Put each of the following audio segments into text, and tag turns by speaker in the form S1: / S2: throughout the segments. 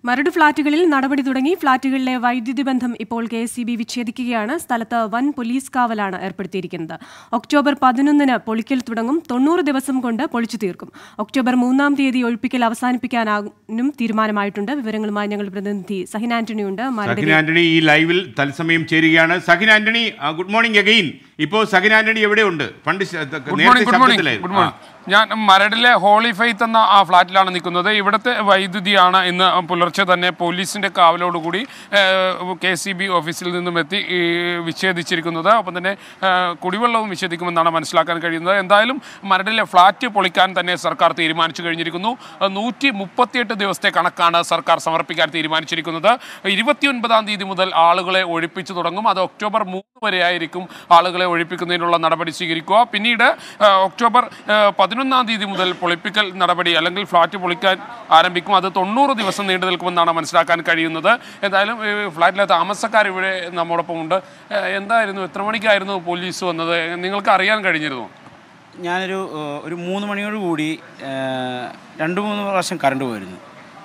S1: മരട് ഫ്ളാറ്റുകളിൽ നടപടി തുടങ്ങി ഫ്ളാറ്റുകളിലെ വൈദ്യുതി ബന്ധം ഇപ്പോൾ കെ എസ് വിച്ഛേദിക്കുകയാണ് സ്ഥലത്ത് വൻ പോലീസ് കാവലാണ് ഏർപ്പെടുത്തിയിരിക്കുന്നത് ഒക്ടോബർ പതിനൊന്നിന് പൊളിക്കൽ തുടങ്ങും തൊണ്ണൂറ് ദിവസം കൊണ്ട് പൊളിച്ചു തീർക്കും ഒക്ടോബർ മൂന്നാം തീയതി ഒഴിപ്പിക്കൽ അവസാനിപ്പിക്കാനും തീരുമാനമായിട്ടുണ്ട് വിവരങ്ങളുമായി ഞങ്ങളുടെ പ്രതിനിധി സഹിൻ ആന്റണി ഉണ്ട്
S2: സഹിൻ
S1: മരടിലെ
S2: ആന്റണി ഈ ലൈവിൽ തത്സമയം ചേരുകയാണ് Sahin Antony good morning again ഇപ്പോൾ സഹിൻ ആന്റണി എവിടെയുണ്ട് പണ്ട് ശ-
S3: ഗുഡ്
S2: നേരത്തെ
S3: മോർണിംഗ് ഗുഡ് മോർണിംഗ്
S2: ശബ്ദത്തിലായിരുന്നു.
S3: ഗുഡ് മോർണിംഗ് ഞാൻ മരടിലെ ഹോളി ഫെയ്ത്ത് എന്ന ആ ഫ്ലാറ്റിലാണ് നിൽക്കുന്നത് ഇവിടുത്തെ വൈദ്യുതിയാണ് ഇന്ന് പുലർച്ചെ തന്നെ പോലീസിന്റെ കാവലോടുകൂടി കെ സി ബി ഓഫീസിൽ നിന്നും എത്തി ഈ, വിച്ഛേദിച്ചിരിക്കുന്നത് ഒപ്പം തന്നെ ഏ, കുടിവെള്ളവും വിച്ഛേദിക്കുമെന്നാണ് മനസ്സിലാക്കാൻ കഴിയുന്നത് എന്തായാലും മരടിലെ ഫ്ലാറ്റ് പൊളിക്കാൻ തന്നെ സർക്കാർ തീരുമാനിച്ചു കഴിഞ്ഞിരിക്കുന്നു നൂറ്റി മുപ്പത്തിയെട്ട് ദിവസത്തെ കണക്കാണ് സർക്കാർ സമർപ്പിക്കാൻ തീരുമാനിച്ചിരിക്കുന്നത് ഇരുപത്തിയൊൻപതാം തീയതി മുതൽ ആളുകളെ ഒഴിപ്പിച്ചു തുടങ്ങും അത് ഒക്ടോബർ മൂന്ന് വരെ ആയിരിക്കും ആളുകളെ ഒഴിപ്പിക്കുന്നതിനുള്ള നടപടി സ്വീകരിക്കുക പിന്നീട് ആ, ഒക്ടോബർ ആ, പതിനൊന്നാം തീയതി മുതൽ പൊളിപ്പിക്കൽ നടപടി അല്ലെങ്കിൽ ഫ്ലാറ്റ് പൊളിക്കാൻ ആരംഭിക്കും അത് തൊണ്ണൂറ് ദിവസം നീണ്ടു നിൽക്കുമെന്നാണ് മനസ്സിലാക്കാൻ കഴിയുന്നത് എന്തായാലും ഈ ഫ്ലാറ്റിലെ താമസക്കാർ ഇവിടെ നമ്മോടൊപ്പം ഉണ്ട് ആ, എന്തായിരുന്നു എത്ര മണിക്കായിരുന്നു പോലീസ് വന്നത് നിങ്ങൾക്ക് അറിയാൻ കഴിഞ്ഞിരുന്നു
S4: ഞാനൊരു ഏഹ്, ഒരു മൂന്ന് മണിയോട് കൂടി ഏഹ്, രണ്ട് മൂന്ന് പ്രാവശ്യം കറണ്ട് പോയിരുന്നു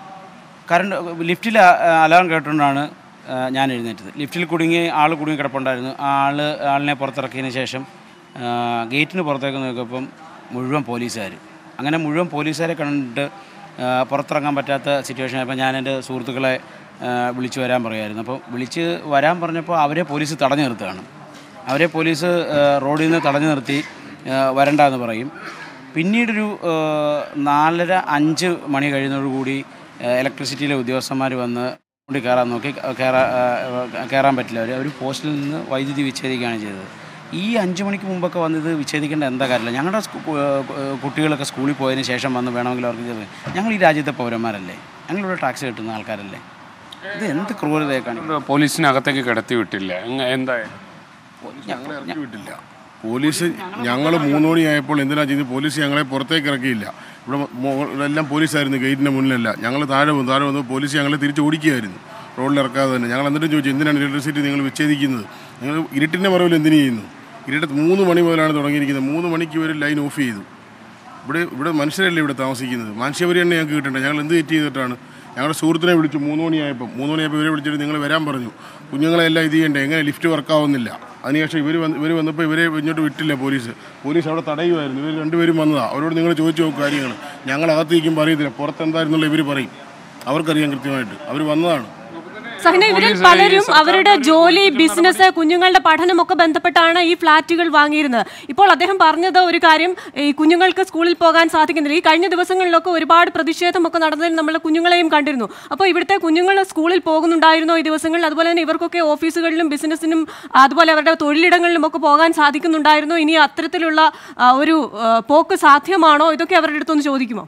S4: കറണ്ട് ലിഫ്റ്റിൽ അലാറം കേട്ടുകൊണ്ടാണ് ഏഹ്, ഞാൻ എഴുന്നേറ്റത് ലിഫ്റ്റിൽ കുടുങ്ങി ആൾ കുടുങ്ങി കിടപ്പുണ്ടായിരുന്നു ആ ആൾ ആളിനെ പുറത്തിറക്കിയതിന് ശേഷം ഏഹ്, ഗേറ്റിന് പുറത്തേക്ക് നോക്കിയപ്പം മുഴുവൻ പോലീസുകാർ അങ്ങനെ മുഴുവൻ പോലീസുകാരെ കണ്ടിട്ട് ഏഹ്, പുറത്തിറങ്ങാൻ പറ്റാത്ത സിറ്റുവേഷൻ ആയപ്പോൾ ഞാൻ എൻ്റെ സുഹൃത്തുക്കളെ ഏഹ്, വിളിച്ചു വരാൻ പറയുമായിരുന്നു അപ്പോൾ വിളിച്ച് വരാൻ പറഞ്ഞപ്പോൾ അവരെ പോലീസ് തടഞ്ഞു നിർത്തുകയാണ് അവരെ പോലീസ് ഏഹ്, റോഡിൽ നിന്ന് തടഞ്ഞു നിർത്തി ഏഹ്, വരണ്ട എന്ന് പറയും പിന്നീടൊരു ഏഹ്, നാലര അഞ്ച് മണി കഴിയുന്നതോടുകൂടി ഏഹ്, ഇലക്ട്രിസിറ്റിയിലെ ഉദ്യോഗസ്ഥന്മാർ വന്ന് കൊണ്ട് കയറാൻ നോക്കി കയറാൻ കയറാൻ പറ്റില്ല അവർ അവർ പോസ്റ്റിൽ നിന്ന് വൈദ്യുതി വിച്ഛേദിക്കുകയാണ് ചെയ്തത് ഈ അഞ്ച് മണിക്ക് മുമ്പൊക്കെ വന്ന് ഇത് വിച്ഛേദിക്കേണ്ട എന്താ കാര്യമില്ല ഞങ്ങളുടെ സ്കൂ- ഏഹ്, കുട്ടികളൊക്കെ സ്കൂളിൽ പോയതിന് ശേഷം വന്ന് വേണമെങ്കിൽ അവർക്ക് ഇത് ഞങ്ങൾ ഈ രാജ്യത്തെ പൗരന്മാരല്ലേ ഞങ്ങളിവിടെ ടാക്സ് കിട്ടുന്ന ആൾക്കാരല്ലേ ഇത് എന്ത് ക്രൂരതയെ കാണിക്കും
S3: പോലീസിനകത്തേക്ക് കിടത്തി വിട്ടില്ല എങ്ങ- എന്തായാലും
S5: ഞങ്ങളെ ഇറക്കി വിട്ടില്ല പോലീസ് ഞങ്ങൾ മൂന്ന് മണിയായപ്പോൾ എന്തിനാ ചെയ്ത് പോലീസ് ഞങ്ങളെ പുറത്തേക്ക് ഇറക്കിയില്ല ഇവിടെ മോ- എല്ലാം പോലീസായിരുന്നു ഗേറ്റിൻ്റെ മുന്നിലല്ല ഞങ്ങൾ താഴെ വന്നു താഴെ വന്നു പോലീസ് ഞങ്ങളെ തിരിച്ച് ഓടിക്കുകയായിരുന്നു റോഡിൽ ഇറക്കാതെ തന്നെ ഞങ്ങൾ എന്നിട്ട് ചോദിച്ചു എന്തിനാണ് ഇലക്ട്രിസിറ്റി നിങ്ങൾ വിച്ഛേദിക്കുന്നത് നിങ്ങൾ ഇരുട്ടിൻ്റെ മറവിൽ എന്തിനു ചെയ്യുന്നു ഇരുട്ട് മൂന്ന് മണി മുതലാണ് തുടങ്ങിയിരിക്കുന്നത് മൂന്ന് മണിക്ക് ഇവർ ലൈൻ ഓഫ് ചെയ്തു ഇവിടെ ഇവിടെ മനുഷ്യരല്ലേ ഇവിടെ താമസിക്കുന്നത് മനുഷ്യപരിഗണന ഞങ്ങൾക്ക് കിട്ടണ്ട ഞങ്ങൾ എന്ത് തെറ്റ് ചെയ്തിട്ടാണ് ഞങ്ങളുടെ സുഹൃത്തിനെ വിളിച്ചു മൂന്ന് മണിയായപ്പോൾ മൂന്ന് മണിയായപ്പോൾ ഇവരെ വിളിച്ചിട്ട് നിങ്ങൾ വരാൻ പറഞ്ഞു കുഞ്ഞുങ്ങളെല്ലാം ഇത് ചെയ്യണ്ടേ എങ്ങനെ ലിഫ്റ്റ് വർക്കാവുന്നില്ല അതിനുശേഷം ഇവർ വന്ന് ഇവർ വന്നപ്പോൾ ഇവരെ ഇങ്ങോട്ട് വിട്ടില്ല പോലീസ് പോലീസ് അവിടെ തടയുമായിരുന്നു ഇവർ രണ്ടുപേരും വന്നതാണ് അവരോട് നിങ്ങൾ ചോദിച്ചു നോക്കും കാര്യങ്ങൾ ഞങ്ങൾ അകത്തേക്കും അറിയത്തില്ല പുറത്തെന്തായിരുന്നുള്ള ഇവർ പറയും അവർക്കറിയാം കൃത്യമായിട്ട് അവർ വന്നതാണ്
S1: സഹിന ഇവരിൽ പലരും അവരുടെ ജോലി ബിസിനസ് കുഞ്ഞുങ്ങളുടെ പഠനമൊക്കെ ബന്ധപ്പെട്ടാണ് ഈ ഫ്ളാറ്റുകൾ വാങ്ങിയിരുന്നത് ഇപ്പോൾ അദ്ദേഹം പറഞ്ഞത് ഒരു കാര്യം ഈ കുഞ്ഞുങ്ങൾക്ക് സ്കൂളിൽ പോകാൻ സാധിക്കുന്നില്ല ഈ കഴിഞ്ഞ ദിവസങ്ങളിലൊക്കെ ഒരുപാട് പ്രതിഷേധമൊക്കെ നടന്നതിൽ നമ്മൾ കുഞ്ഞുങ്ങളെയും കണ്ടിരുന്നു അപ്പോൾ ഇവിടുത്തെ കുഞ്ഞുങ്ങൾ സ്കൂളിൽ പോകുന്നുണ്ടായിരുന്നോ ഈ ദിവസങ്ങളിൽ അതുപോലെ തന്നെ ഇവർക്കൊക്കെ ഓഫീസുകളിലും ബിസിനസ്സിനും അതുപോലെ അവരുടെ തൊഴിലിടങ്ങളിലും ഒക്കെ പോകാൻ സാധിക്കുന്നുണ്ടായിരുന്നോ ഇനി അത്തരത്തിലുള്ള ആ, ഒരു ആ, പോക്ക് സാധ്യമാണോ ഇതൊക്കെ അവരുടെ അടുത്തൊന്ന് ചോദിക്കുമോ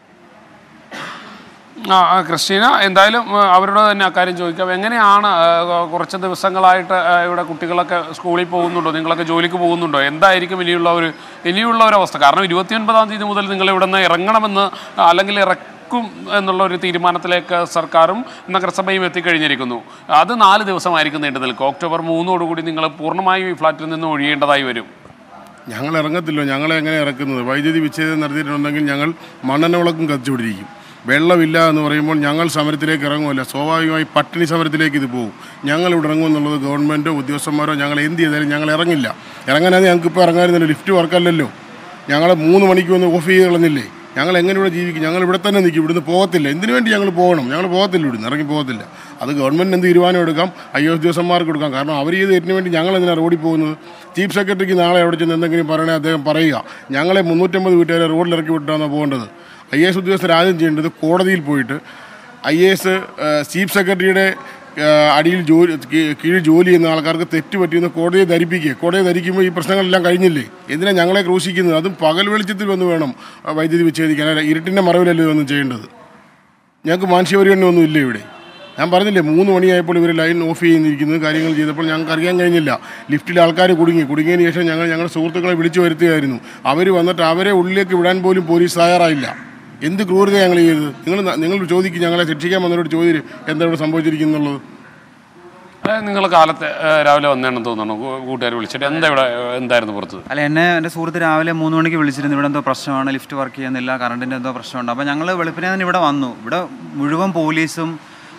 S3: ആ ആ, ക്രിസ്റ്റീന എന്തായാലും ആ, അവരോട് തന്നെ അക്കാര്യം ചോദിക്കാം എങ്ങനെയാണ് ആ, കുറച്ച് ദിവസങ്ങളായിട്ട് ആ, ഇവിടെ കുട്ടികളൊക്കെ സ്കൂളിൽ പോകുന്നുണ്ടോ നിങ്ങളൊക്കെ ജോലിക്ക് പോകുന്നുണ്ടോ എന്തായിരിക്കും ഇനിയുള്ള ഒരു ഇനിയുള്ള ഒരു അവസ്ഥ കാരണം ഇരുപത്തിയൊൻപതാം തീയതി മുതൽ നിങ്ങൾ ഇവിടെ നിന്ന് ഇറങ്ങണമെന്ന് ആ, അല്ലെങ്കിൽ ഇറക്കും എന്നുള്ള ഒരു തീരുമാനത്തിലേക്ക് സർക്കാരും നഗരസഭയും എത്തിക്കഴിഞ്ഞിരിക്കുന്നു അത് നാല് ദിവസമായിരിക്കും നീണ്ടു നിൽക്കുക ഒക്ടോബർ മൂന്നോടുകൂടി നിങ്ങൾ പൂർണ്ണമായും ഈ ഫ്ലാറ്റിൽ നിന്ന് ഒഴിയേണ്ടതായി വരും
S5: ഞങ്ങൾ ഇറങ്ങത്തില്ലോ ഞങ്ങളെ എങ്ങനെ ഇറക്കുന്നത് വൈദ്യുതി വിച്ഛേദം നടത്തിയിട്ടുണ്ടെങ്കിൽ ഞങ്ങൾ മണ്ണെണ്ണ വിളക്കും കത്തിച്ചുകൊണ്ടിരിക്കും വെള്ളമില്ല എന്ന് പറയുമ്പോൾ ഞങ്ങൾ സമരത്തിലേക്ക് ഇറങ്ങുമല്ല സ്വാഭാവികമായി പട്ടിണി സമരത്തിലേക്ക് ഇത് പോകും ഞങ്ങൾ ഇവിടെ ഇറങ്ങുമെന്നുള്ളത് ഗവൺമെൻറ്റോ ഉദ്യോഗസ്ഥന്മാരോ ഞങ്ങൾ എന്ത് ചെയ്താലും ഞങ്ങൾ ഇറങ്ങില്ല ഇറങ്ങാനാണ് ഞങ്ങൾക്ക് ഇപ്പോൾ ഇറങ്ങാനില്ലല്ലോ ലിഫ്റ്റ് വർക്കല്ലല്ലോ ഞങ്ങൾ മൂന്ന് മണിക്ക് വന്ന് ഓഫ് ചെയ്ത് കളഞ്ഞില്ലേ ഞങ്ങൾ എങ്ങനെ ഇവിടെ ജീവിക്കും ഞങ്ങൾ ഇവിടെ തന്നെ നിൽക്കും ഇവിടുന്ന് പോകത്തില്ല എന്തിനു വേണ്ടി ഞങ്ങൾ പോകണം ഞങ്ങൾ പോകത്തില്ല ഇവിടുന്ന് ഇറങ്ങി പോകത്തില്ല അത് ഗവൺമെൻറ് എന്ത് തീരുമാനം എടുക്കാം ഐ എസ് ഉദ്യോഗസ്ഥന്മാർക്ക് കൊടുക്കാം കാരണം അവർ ചെയ്ത് ഇതിന് വേണ്ടി ഞങ്ങൾ എന്തിനാണ് റോഡിൽ പോകുന്നത് ചീഫ് സെക്രട്ടറിക്ക് നാളെ അവിടെ ചെന്ന് എന്തെങ്കിലും പറയണേ അദ്ദേഹം പറയുക ഞങ്ങളെ മുന്നൂറ്റമ്പത് വീട്ടുകാരെ റോഡിൽ ഇറക്കി വിട്ടാണ് പോകേണ്ടത് ഐ എസ് ഉദ്യോഗസ്ഥർ ആദ്യം ചെയ്യേണ്ടത് കോടതിയിൽ പോയിട്ട് ഐ എസ് ചീഫ് സെക്രട്ടറിയുടെ ആ, അടിയിൽ ജോലി കീ- കീഴിൽ ജോലി ചെയ്യുന്ന ആൾക്കാർക്ക് തെറ്റ് പറ്റിയെന്ന് കോടതിയെ ധരിപ്പിക്കുക കോടതിയെ ധരിക്കുമ്പോൾ ഈ പ്രശ്നങ്ങളെല്ലാം കഴിഞ്ഞില്ലേ എന്തിനാ ഞങ്ങളെ ക്രൂശിക്കുന്നത് അതും പകൽ വെളിച്ചത്തിൽ വന്ന് വേണം ആ, വൈദ്യുതി വിച്ഛേദിക്കാൻ അല്ല ഇരുട്ടിൻ്റെ മറവിലല്ലേ ഇതൊന്നും ചെയ്യേണ്ടത് ഞങ്ങൾക്ക് മാനുഷികപരിഗണന ഒന്നും ഇല്ല ഇവിടെ ഞാൻ പറഞ്ഞില്ലേ മൂന്ന് മണിയായപ്പോൾ ഇവർ ലൈൻ ഓഫ് ചെയ്യുന്നിരിക്കുന്നത് കാര്യങ്ങൾ ചെയ്തപ്പോൾ ഞങ്ങൾക്ക് അറിയാൻ കഴിഞ്ഞില്ല ലിഫ്റ്റിൽ ആൾക്കാർ കുടുങ്ങി കുടുങ്ങിയതിന് ശേഷം ഞങ്ങൾ ഞങ്ങളുടെ സുഹൃത്തുക്കളെ വിളിച്ചു വരുത്തുകയായിരുന്നു അവർ വന്നിട്ട് അവരെ ഉള്ളിലേക്ക് വിടാൻ പോലും പോലീസ് തയ്യാറായില്ല എന്ത് ക്രൂരത ഞങ്ങൾ ചെയ്തത് നിങ്ങൾ നിങ്ങൾ ചോദിക്കും ഞങ്ങളെ ശിക്ഷിക്കാൻ വന്നവരോട് ചോദ്യം എന്താ ഇവിടെ സംഭവിച്ചിരിക്കുന്നുള്ളത്
S3: ഏ, നിങ്ങൾ കാലത്തെ ഏ, രാവിലെ വന്നേണെന്ന് തോന്നുന്നു കൂട്ടുകാർ വിളിച്ചിട്ട് എന്താ ഇവിടെ ഏ, എന്തായിരുന്നു പുറത്ത്
S6: അല്ല എന്നെ എൻ്റെ സുഹൃത്ത് രാവിലെ മൂന്ന് മണിക്ക് വിളിച്ചിരുന്നു ഇവിടെ എന്തോ പ്രശ്നമാണ് ലിഫ്റ്റ് വർക്ക് ചെയ്യുന്നില്ല കറണ്ടിൻ്റെ എന്തോ പ്രശ്നമുണ്ട് അപ്പോൾ ഞങ്ങൾ വെളുപ്പിനെ തന്നെ ഇവിടെ വന്നു ഇവിടെ മുഴുവൻ പോലീസും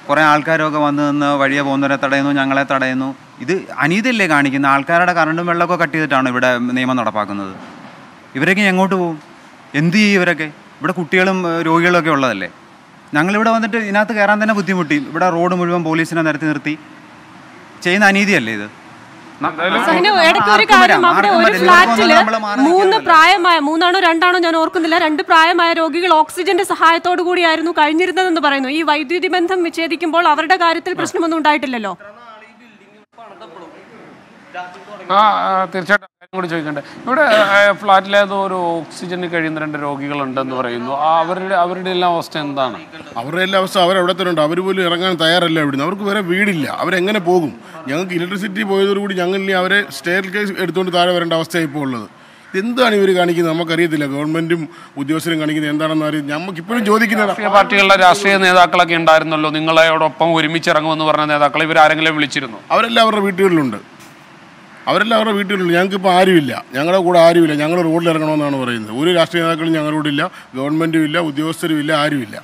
S6: കുറേ ആൾക്കാരൊക്കെ വന്ന് നിന്ന് വഴിയെ പോകുന്നവരെ തടയുന്നു ഞങ്ങളെ തടയുന്നു ഇത് അനീതിയല്ലേ കാണിക്കുന്ന ആൾക്കാരുടെ കറണ്ടും വെള്ളമൊക്കെ കട്ട് ചെയ്തിട്ടാണ് ഇവിടെ നിയമം നടപ്പാക്കുന്നത് ഇവരൊക്കെ എങ്ങോട്ട് പോകും എന്ത് ചെയ്യും ഇവരൊക്കെ ഇവിടെ കുട്ടികളും ഏഹ്, രോഗികളും ഒക്കെ ഉള്ളതല്ലേ ഞങ്ങളിവിടെ വന്നിട്ട് ഇതിനകത്ത് കയറാൻ തന്നെ ബുദ്ധിമുട്ടി ഇവിടെ റോഡ് മുഴുവൻ പോലീസിനെ നിരത്തി നിർത്തി ചെയ്യുന്ന അനീതിയല്ലേ ഇത്
S1: സഹിന ഇടയ്ക്ക് ഒരു
S6: ആർക്കും
S1: കാര്യം
S6: വരാം,
S1: അവിടെ
S6: ആർക്കും
S1: ഒരു
S6: വരാം.
S1: ഫ്ലാറ്റില്
S6: ഇവർക്ക് നമ്മള് മാറാൻ
S1: മൂന്ന്
S6: നിൽക്കുകയല്ല.
S1: പ്രായമായ മൂന്നാണോ രണ്ടാണോ ഞാൻ ഓർക്കുന്നില്ല രണ്ട് പ്രായമായ രോഗികൾ ഓക്സിജന്റെ സഹായത്തോടു കൂടിയായിരുന്നു കഴിഞ്ഞിരുന്നതെന്ന് പറയുന്നു ഈ വൈദ്യുതി ബന്ധം വിച്ഛേദിക്കുമ്പോൾ അവരുടെ കാര്യത്തിൽ പ്രശ്നമൊന്നും ഉണ്ടായിട്ടില്ലല്ലോ
S3: ആ ആ, തീർച്ചയായിട്ടും ആ കാര്യം കൂടി ചോദിക്കണ്ടേ ഇവിടെ ആ, ഫ്ലാറ്റിലേതോ ഒരു ഓക്സിജന് കഴിയുന്ന രണ്ട് രോഗികളുണ്ടെന്ന് പറയുന്നു ആ, അവരുടെ അവരുടെ എല്ലാം അവസ്ഥ എന്താണ്
S5: അവരുടെ എല്ലാ അവസ്ഥ അവരവിടെ തന്നെ ഉണ്ട് അവർ പോലും ഇറങ്ങാൻ തയ്യാറല്ല ഇവിടുന്ന് അവർക്ക് വേറെ വീടില്ല അവരെങ്ങനെ പോകും ഞങ്ങൾക്ക് ഇലക്ട്രിസിറ്റി പോയതോടുകൂടി ഞങ്ങളിനി അവരെ സ്റ്റെയർ കേസ് എടുത്തുകൊണ്ട് താഴെ വരേണ്ട അവസ്ഥയാണ് ഇപ്പോൾ ഉള്ളത് എന്താണ് ഇവർ കാണിക്കുന്നത് നമുക്കറിയത്തില്ല ഗവൺമെന്റും ഉദ്യോഗസ്ഥരും കാണിക്കുന്നത് എന്താണെന്ന് അറിയാം നമുക്ക് ഇപ്പോഴും ചോദിക്കുന്നതാണ്
S3: രാഷ്ട്രീയ പാർട്ടികളുടെ രാഷ്ട്രീയ നേതാക്കളൊക്കെ ഉണ്ടായിരുന്നല്ലോ നിങ്ങളോടൊപ്പം ഒരുമിച്ച് ഇറങ്ങുമെന്ന് പറഞ്ഞ നേതാക്കൾ ഇവരാരെങ്കിലും വിളിച്ചിരുന്നു
S5: അവരെല്ലാം അവരുടെ വീട്ടുകളിലുണ്ട് അവരെല്ലാം അവരുടെ വീട്ടുകളിലുണ്ട് ഞങ്ങൾക്കിപ്പോൾ ആരുമില്ല ഞങ്ങളുടെ കൂടെ ആരുമില്ല ഞങ്ങൾ റോഡിൽ ഇറങ്ങണമെന്നാണ് പറയുന്നത് ഒരു രാഷ്ട്രീയ നേതാക്കളും ഞങ്ങളുടെ ഇല്ല ഗവൺമെൻറ്റും ഇല്ല ഉദ്യോഗസ്ഥരും ഇല്ല ആരുമില്ല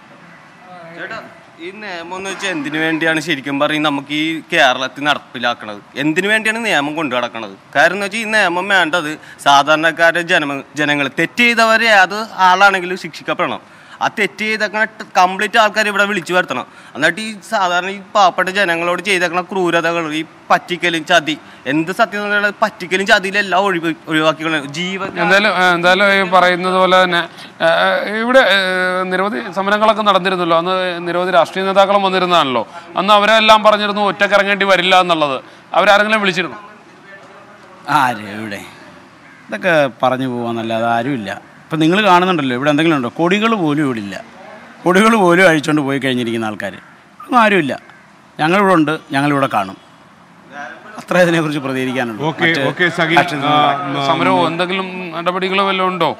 S7: ഈ നിയമം എന്ന് വെച്ചാൽ എന്തിനു വേണ്ടിയാണ് ശരിക്കും പറയും നമുക്ക് ഈ കേരളത്തിൽ നടപ്പിലാക്കണത് എന്തിനു വേണ്ടിയാണ് നിയമം കൊണ്ടു നടക്കണത് കാരണം എന്ന് വെച്ചാൽ ഈ നിയമം വേണ്ടത് സാധാരണക്കാരുടെ ജന ജനങ്ങൾ തെറ്റ് ചെയ്തവരെ അത് ആളാണെങ്കിലും ശിക്ഷിക്കപ്പെടണം ആ തെറ്റ് ചെയ്തേക്കണ കംപ്ലീറ്റ് ആൾക്കാർ ഇവിടെ വിളിച്ചു വരുത്തണം എന്നിട്ട് ഈ സാധാരണ ഈ പാവപ്പെട്ട ജനങ്ങളോട് ചെയ്തേക്കണ ക്രൂരതകൾ ഈ പറ്റിക്കലും ചതി എന്ത് സത്യം പറ്റിക്കലും ചതിയിലെല്ലാം ഒഴിവ് ഒഴിവാക്കിക്കളെ ജീവൻ
S3: എന്തായാലും ആ, എന്തായാലും ഈ പറയുന്നത് പോലെ തന്നെ ആ, ഇവിടെ ആ, നിരവധി സമരങ്ങളൊക്കെ നടന്നിരുന്നല്ലോ അന്ന് നിരവധി രാഷ്ട്രീയ നേതാക്കളും വന്നിരുന്നതാണല്ലോ അന്ന് അവരെല്ലാം പറഞ്ഞിരുന്നു ഒറ്റക്കിറങ്ങേണ്ടി വരില്ല എന്നുള്ളത് അവരാരെങ്കിലും വിളിച്ചിരുന്നു
S4: ആര് ഇവിടെ ഇതൊക്കെ പറഞ്ഞു പോകാന്നല്ലാതെ ആരുമില്ല ഇപ്പം നിങ്ങൾ കാണുന്നുണ്ടല്ലോ ഇവിടെ എന്തെങ്കിലും ഉണ്ടോ കൊടികൾ പോലും ഇവിടെ ഇല്ല കൊടികൾ പോലും അഴിച്ചുകൊണ്ട് പോയി കഴിഞ്ഞിരിക്കുന്ന ആൾക്കാർ ഒന്നും ആരുമില്ല ഞങ്ങളിവിടെ ഉണ്ട് ഞങ്ങളിവിടെ കാണും അത്ര ഇതിനെക്കുറിച്ച് പ്രതികരിക്കാനുള്ളൂ
S2: ഓക്കെ
S4: മറ്റ്
S2: ഓക്കെ സഖി
S4: രാഷ്ട്രീയ
S2: ആ,
S4: നേതാക്കൾ-
S3: സമരമോ എന്തെങ്കിലും നടപടികളോ വല്ലതും ഉണ്ടോ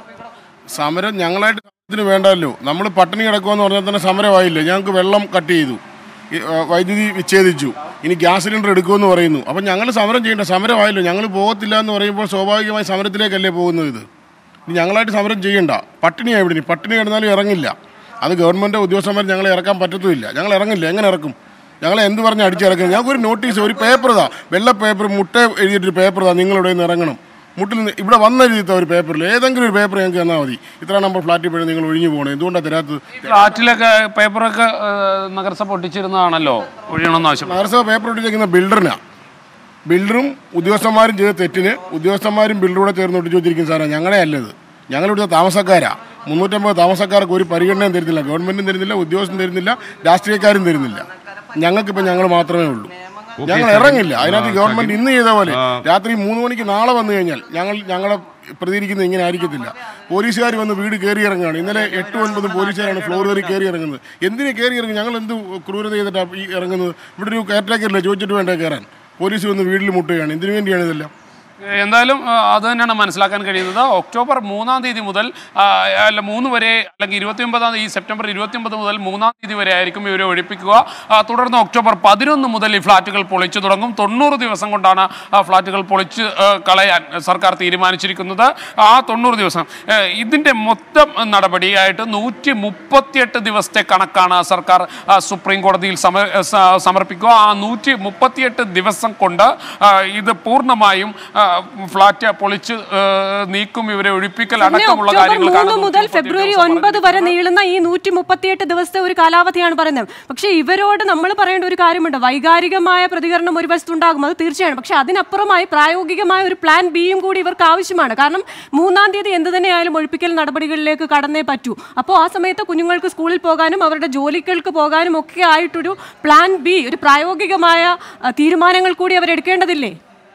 S5: സമരം ഞങ്ങളായിട്ട് സമരത്തിന് വേണ്ടല്ലോ നമ്മൾ പട്ടിണി കിടക്കുമെന്ന് പറഞ്ഞാൽ തന്നെ സമരമായില്ല ഞങ്ങൾക്ക് വെള്ളം കട്ട് ചെയ്തു ഈ, ആ, വൈദ്യുതി വിച്ഛേദിച്ചു ഇനി ഗ്യാസ് സിലിണ്ടർ എടുക്കുമെന്ന് പറയുന്നു അപ്പം ഞങ്ങൾ സമരം ചെയ്യേണ്ട സമരമായല്ലോ ഞങ്ങൾ പോകത്തില്ല എന്ന് പറയുമ്പോൾ സ്വാഭാവികമായി സമരത്തിലേക്കല്ലേ പോകുന്നത് ഇത് ഇനി ഞങ്ങളായിട്ട് സമരം ചെയ്യണ്ട പട്ടിണിയാണ് ഇവിടെ ഇനി പട്ടിണി കിടന്നാലും ഇറങ്ങില്ല അത് ഗവൺമെൻറ് ഉദ്യോഗസ്ഥന്മാർ ഞങ്ങളെ ഇറക്കാൻ പറ്റത്തുമില്ല ഞങ്ങൾ ഇറങ്ങില്ല എങ്ങനെ ഇറക്കും ഞങ്ങളെ എന്ത് പറഞ്ഞ് അടിച്ചിറക്കുന്നത് ഞങ്ങൾക്ക് ഒരു നോട്ടീസ് ഒരു പേപ്പർ ഇതാ വെള്ള പേപ്പർ മുട്ട എഴുതിയിട്ടൊരു പേപ്പർ ഇതാ നിങ്ങളിവിടെ നിന്ന് ഇറങ്ങണം മുട്ടിൽ നിന്ന് ഇവിടെ വന്ന രീതിത്തെ ഒരു പേപ്പറിൽ ഏതെങ്കിലും ഒരു പേപ്പർ ഞങ്ങൾക്ക് തന്നാൽ മതി ഇത്ര നമ്പർ ഫ്ലാറ്റിൽ പോയി നിങ്ങൾ ഒഴിഞ്ഞു പോകണം എന്തുകൊണ്ടാണ് തരാത്തത്
S3: ഫ്ലാറ്റിലൊക്കെ പേപ്പറൊക്കെ ആ, നഗരസഭ ഒട്ടിച്ചിരുന്നതാണല്ലോ ഒഴിയണമെന്ന് ആവശ്യം
S5: നഗരസഭ പേപ്പർ ഒട്ടിച്ചേക്കുന്ന ബിൽഡറിനാണ് ബിൽഡറും ഉദ്യോഗസ്ഥന്മാരും ചെയ്ത തെറ്റിന് ഉദ്യോഗസ്ഥന്മാരും ബിൽഡറൂടെ ചേർന്ന് ഒട്ടിച്ചു വെച്ചിരിക്കുന്ന സാധനം ഞങ്ങളെ അല്ലത് ഞങ്ങളിവിടുത്തെ താമസക്കാരാ മുന്നൂറ്റമ്പത് താമസക്കാർക്ക് ഒരു പരിഗണനയും തരുന്നില്ല ഗവൺമെന്റും തരുന്നില്ല ഉദ്യോഗസ്ഥരും തരുന്നില്ല രാഷ്ട്രീയക്കാരും തരുന്നില്ല ഞങ്ങൾക്കിപ്പോൾ ഞങ്ങൾ മാത്രമേ ഉള്ളൂ ഞങ്ങൾ ഇറങ്ങില്ല അതിനകത്ത് ഗവൺമെന്റ് ഇന്ന് ചെയ്ത പോലെ രാത്രി മൂന്ന് മണിക്ക് നാളെ വന്നു കഴിഞ്ഞാൽ ഞങ്ങൾ ഞങ്ങളെ പ്രതികരിക്കുന്നത് ഇങ്ങനെ ആയിരിക്കത്തില്ല പോലീസുകാർ വന്ന് വീട് കയറി ഇറങ്ങുകയാണ് ഇന്നലെ എട്ട് ഒൻപത് പോലീസുകാരാണ് ഫ്ലോർ കയറി കയറി ഇറങ്ങുന്നത് എന്തിനു കയറി ഇറങ്ങി ഞങ്ങൾ എന്ത് ക്രൂരത ചെയ്തിട്ടാണ് ഈ ഇറങ്ങുന്നത് ഇവിടെ ഒരു കെയർടേക്കറില്ല ചോദിച്ചിട്ട് വേണ്ടേ കയറാൻ പോലീസ് വന്ന് വീട്ടിൽ മുട്ടുകയാണ് എന്തിനു വേണ്ടിയാണ് ഇതെല്ലാം
S3: എന്തായാലും ആ, അത് തന്നെയാണ് മനസ്സിലാക്കാൻ കഴിയുന്നത് ഒക്ടോബർ മൂന്നാം തീയതി മുതൽ ആ, അല്ല മൂന്ന് വരെ അല്ലെങ്കിൽ ഇരുപത്തി ഒമ്പതാം തീയതി സെപ്റ്റംബർ ഇരുപത്തി ഒമ്പത് മുതൽ മൂന്നാം തീയതി വരെ ആയിരിക്കും ഇവരെ ഒഴിപ്പിക്കുക ആ, തുടർന്ന് ഒക്ടോബർ പതിനൊന്ന് മുതൽ ഈ ഫ്ളാറ്റുകൾ പൊളിച്ചു തുടങ്ങും തൊണ്ണൂറ് ദിവസം കൊണ്ടാണ് ആ ഫ്ളാറ്റുകൾ പൊളിച്ച് ആ, കളയാൻ സർക്കാർ തീരുമാനിച്ചിരിക്കുന്നത് ആ തൊണ്ണൂറ് ദിവസം ഏ, ഇതിന്റെ മൊത്തം നടപടിയായിട്ട് നൂറ്റി മുപ്പത്തിയെട്ട് ദിവസത്തെ കണക്കാണ് സർക്കാർ ആ, സുപ്രീം കോടതിയിൽ സമ സ- സമർപ്പിക്കുക ആ നൂറ്റി മുപ്പത്തിയെട്ട് ദിവസം കൊണ്ട് ആ, ഇത് പൂർണ്ണമായും ആ, ഫ്ളാറ്റ് പൊളിച്ച് ആ, നീക്കും ഇവരെ ഒഴിപ്പിക്കൽ
S1: പിന്നെ
S3: അടക്കമുള്ള
S1: ഒക്ടോബർ
S3: കാര്യങ്ങൾക്കാണ്
S1: മൂന്ന് മുതൽ
S3: 138
S1: ഫെബ്രുവരി
S3: ദിവസം
S1: ഒൻപത് വരെ നീളുന്ന ഈ നൂറ്റി മുപ്പത്തിയെട്ട് ദിവസത്തെ ഒരു കാലാവധിയാണ് പറയുന്നത് പക്ഷേ ഇവരോട് നമ്മൾ പറയേണ്ട ഒരു കാര്യമുണ്ട് വൈകാരികമായ പ്രതികരണം ഒരു വശത്തുണ്ടാകും അത് തീർച്ചയാണ് പക്ഷെ അതിനപ്പുറമായി പ്രായോഗികമായ ഒരു പ്ലാൻ ബിയും കൂടി ഇവർക്ക് ആവശ്യമാണ് കാരണം മൂന്നാം തീയതി എന്ത് തന്നെയായാലും ഒഴിപ്പിക്കൽ നടപടികളിലേക്ക് കടന്നേ പറ്റൂ അപ്പോൾ ആ സമയത്ത് കുഞ്ഞുങ്ങൾക്ക് സ്കൂളിൽ പോകാനും അവരുടെ ജോലികൾക്ക് പോകാനും ഒക്കെ ആയിട്ടൊരു പ്ലാൻ ബി ഒരു പ്രായോഗികമായ അഹ്, തീരുമാനങ്ങൾ കൂടി അവരെടുക്കേണ്ടതില്ലേ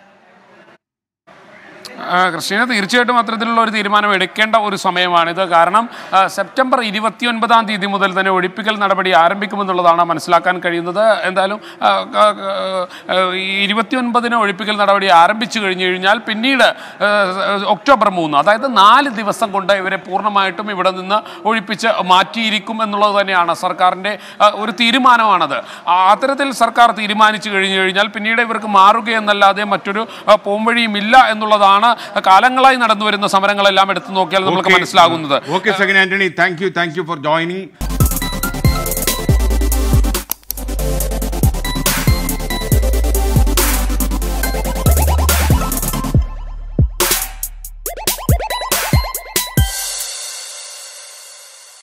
S3: ആ, ക്രിസ്റ്റീന തീർച്ചയായിട്ടും അത്തരത്തിലുള്ള ഒരു തീരുമാനം എടുക്കേണ്ട ഒരു സമയമാണിത് കാരണം ആ, സെപ്റ്റംബർ ഇരുപത്തിയൊൻപതാം തീയതി മുതൽ തന്നെ ഒഴിപ്പിക്കൽ നടപടി ആരംഭിക്കുമെന്നുള്ളതാണ് മനസ്സിലാക്കാൻ കഴിയുന്നത് എന്തായാലും ആ, ആ, ആ, ഈ ഇരുപത്തിയൊൻപതിന് ഒഴിപ്പിക്കൽ നടപടി ആരംഭിച്ചു കഴിഞ്ഞു കഴിഞ്ഞാൽ പിന്നീട് ആ, ഒക്ടോബർ മൂന്ന് അതായത് നാല് ദിവസം കൊണ്ട് ഇവരെ പൂർണ്ണമായിട്ടും ഇവിടെ നിന്ന് ഒഴിപ്പിച്ച് മാറ്റിയിരിക്കും എന്നുള്ളത് തന്നെയാണ് സർക്കാരിൻ്റെ ആ, ഒരു തീരുമാനമാണത് ആ, അത്തരത്തിൽ സർക്കാർ തീരുമാനിച്ചു കഴിഞ്ഞു കഴിഞ്ഞാൽ പിന്നീട് ഇവർക്ക് മാറുകയെന്നല്ലാതെ മറ്റൊരു ആ, പോംവഴിയുമില്ല എന്നുള്ളതാണ് കാലങ്ങളായി നടന്നു വരുന്ന സമരങ്ങളെല്ലാം എടുത്തു നോക്കിയാൽ നമുക്ക് മനസ്സിലാകുന്നത്
S2: okay Sagan Antony thank you thank you for joining